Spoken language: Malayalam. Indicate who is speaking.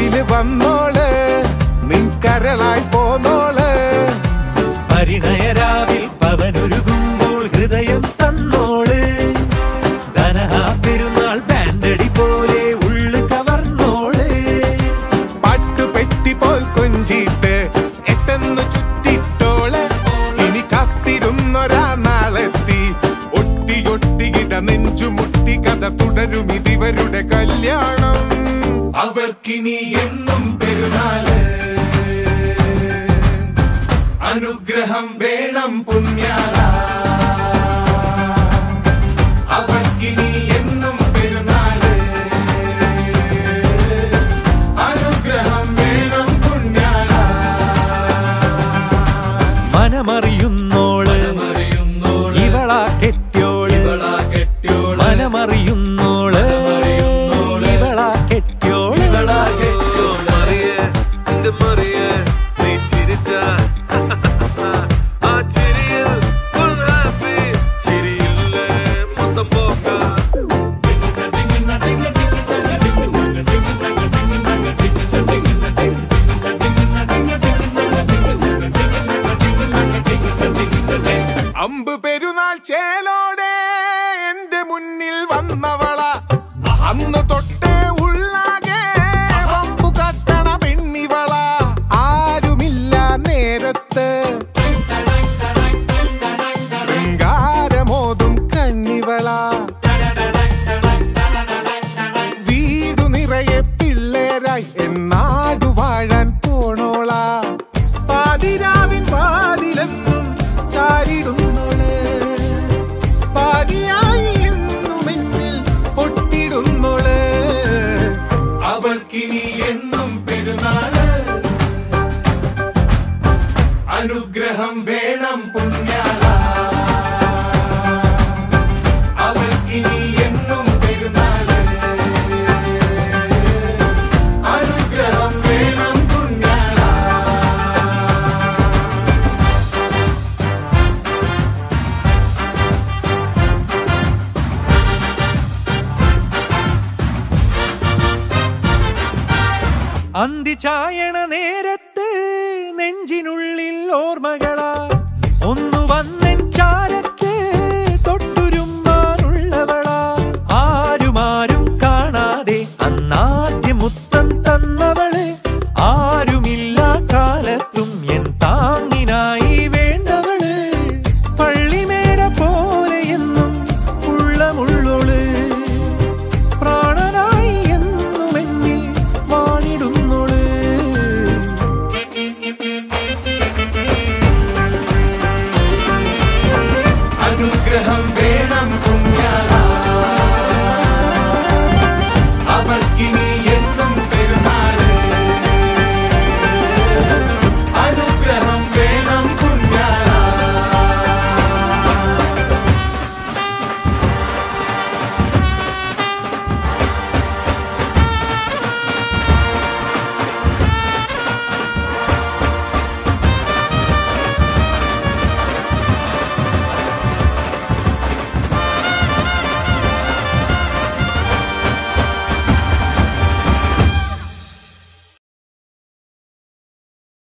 Speaker 1: മുന്നില് വന്നോള് നിൻ കരളായി പോന്നോള്
Speaker 2: പരിണയരാവിൽ പവനൊരുകുമ്പോൾ ഹൃദയം തന്നോള് ധനഹാ പെരുന്നാൾ ബാൻഡടി പോലെ ഉള്ളു കവർന്നോള്
Speaker 1: പാട്ടുപെട്ടി പോൽ കൊഞ്ചിട്ട് എട്ടെന്നു ചുറ്റിട്ടോള് ഇനി കാത്തിരുന്നൊരാ നാളെത്തി ഒട്ടിയൊട്ടിയിട നെഞ്ചുമുട്ടി കഥ തുടരും ഇതിവരുടെ കല്യാണം അവർക്കിനി എന്നും പെരുന്നാള് അനുഗ്രഹം വേണം പുണ്യാള അവർക്കിനി എന്നും പെരുന്നാള് അനുഗ്രഹം വേണം പുണ്യാള
Speaker 2: മനമറിയുന്നോള് ഇവളാ കെട്ടിയോള് മനമറിയുന്നോള് ഇവളാ കെട്ടിയോള്
Speaker 3: മറിയേ എന്റെ മറിയേ നീ ചിരിച്ച ആ ചിരിയിൽ full happy. ചിരിയില്ലേ മൊത്തം പോക്ക
Speaker 1: അമ്പ് പെരുന്നാൾ ചേലോടെ എന്റെ മുന്നിൽ വന്നവള അന്ന് തൊട്ടേ ഉള്ളാകെ വമ്പു കത്തണ പെണ്ണിവള ആരുമില്ല നേരത്ത് ശൃംഗാരമോതും കണ്ണിവള വീടു നിറയെ പിള്ളേരായി എന്നാടു വാഴാൻ പോണോള പാതിരാവിൻ വാതിലെന്നും ചാരിടുന്നോള് പാതിയായി എന്നും എന്നിൽ പൊട്ടിടുന്നോള് അവൾക്കിനി എന്നും പെരുന്നാള് അനുഗ്രഹം വേണം പുണ്യാള അവൾക്കിനി എന്നും പെരുന്നാള് അനുഗ്രഹം വേണം പുണ്യാള
Speaker 2: അന്തി ചായണ നേരത്ത് നെഞ്ചിനുള്ളിൽ ഓർമ്മകളാ ഒന്നു വന്നെൻ ചാരത്ത്